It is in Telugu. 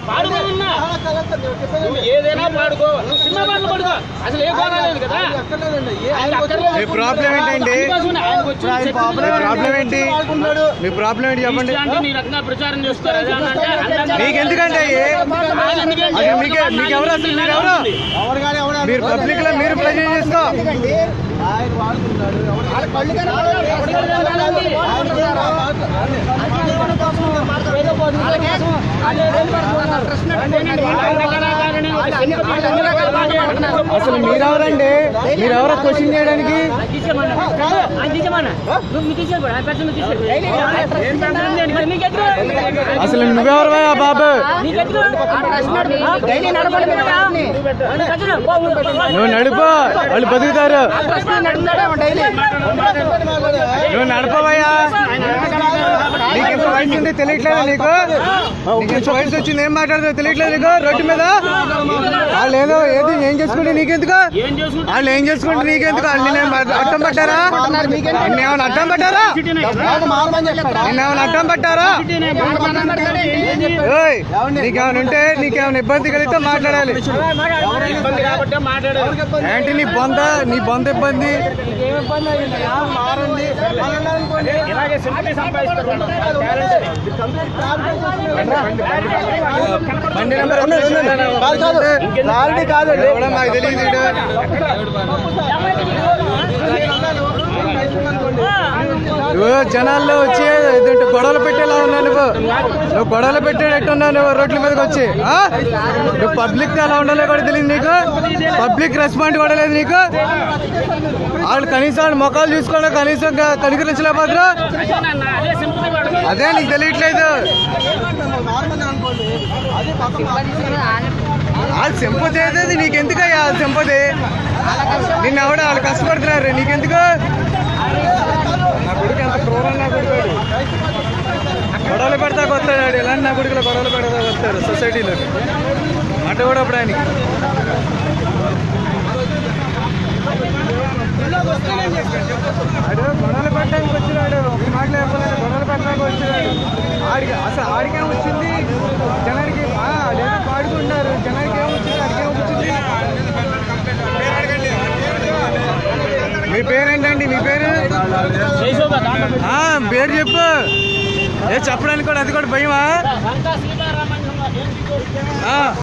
పాడుకోమన్నా నువ్వు ఏదైనా పాడుకో నువ్వు సినిమా పాటలు పాడుకో అసలు ఏ గోడ లేదు కదా ఆయనకి అక్కర్లేదు. మీ ప్రాబ్లం ఏంటండి? అందుకోసమే ఆయనకు వచ్చి మీ ప్రాబ్లం ఏంటి మీ ప్రాబ్లం ఏంటి చెప్పండి ఇట్లాంటి నీ రకంగా ప్రచారం చేస్తారు అదే అంటే అందంగా- మీకెందుకంటే ఏ- ఆయన ఎందుకంటే అసలు మీకే- మీకెవరు అసలు మీరెవరు? మీరు పబ్లిక్ లో మీరు ప్రజెంట్ చేసుకో అసలు మీరెవరండి మీరెవరో క్వశ్చన్ చేయడానికి అసలు నువ్వెవరు బాబు నువ్వు నడుపు వాళ్ళు బతుకుతారు నువ్వు నడపవయ్యా నీకు ఇంత వయసు ఉంది తెలియట్లేదా నీకు నీకు ఇంత వయసు వచ్చింది ఏం మాట్లాడుతుందో తెలియట్లేదు నీకు రోడ్డు మీద వాళ్ళు ఏదో ఏది ఏం చేసుకుంటే నీకెందుకు ఏం చేసుకుంటా వాళ్ళు ఏం చేసుకుంటే నీకెందుకు వాళ్ళు నేను అడ్డం పట్టారా నిన్నేమైనా అడ్డం పట్టారా నిన్నేమైనా అడ్డం పట్టారా ఓయ్ నీకేమైనా ఉంటే నీకేమైనా ఇబ్బంది కలిగితే మాట్లాడాలి ఇబ్బంది కాబట్టి మాట్లాడారు ఏంటి నీ బొంద నీ బొంద ఇబ్బంది ఇలాగే సింపతి సంపాదిస్తారు వాళ్ళు. బండి నెంబర్ క్లారిటీ కాదండి మాకు తెలియదు ఈడు. నువ్వు జనాల్లో వచ్చి ఏంటంటే గొడవలు పెట్టేలా ఉన్నావు నువ్వు నువ్వు గొడవలు పెట్టేటట్టున్నావు నువ్వు రోడ్ల మీదకి వచ్చి ఆ? నువ్వు పబ్లిక్ ఎలా ఉండాలో కూడా తెలియదు నీకు పబ్లిక్ రెస్పాండ్ కూడా లేదు నీకు వాళ్ళు కనీసం వాళ్ళ ముఖాలు చూసుకోవడం కనీసం క- కనికరించలేకపోతున్నా అదే సింపతి వాడు అదే నీకు తెలియట్లేదు వాళ్ళు సింపతి అయితే నీకెందుకయ్యా వాళ్ళ సింపతి నిన్న ఎవడ వాళ్ళు కష్టపడుతున్నారు నీకెందుకు నా కొడుకు ఎంత క్రూరం నా కొడుకు వాడు. గొడవలు పెడతాకు వస్తాడు వాడు. ఇలాంటి నా కొడుకులో గొడవలు పెడతాకు వస్తారు సొసైటీలో అంటే కూడా అప్పుడు ఆయనకి ఆడు గొడవలు పెట్టడానికి వచ్చినాడు ఒక మాట లేకపోతే గొడవలు పెట్టడానికి వచ్చినాడు ఆడికి అసలు ఆడికేం వచ్చింది జనానికి ఆ, అదేదో పాడుకుంటారు జనానికి ఏం వచ్చింది ఆడికేం వచ్చింది మీ పేరేంటండి మీ పేరు చేసావుగా దాంట్లో ఆ, పేరు చెప్పు ఏ చెప్పడానికి కూడా అది కూడా భయమా లంకా సీతారామన్ ఏం ఆ.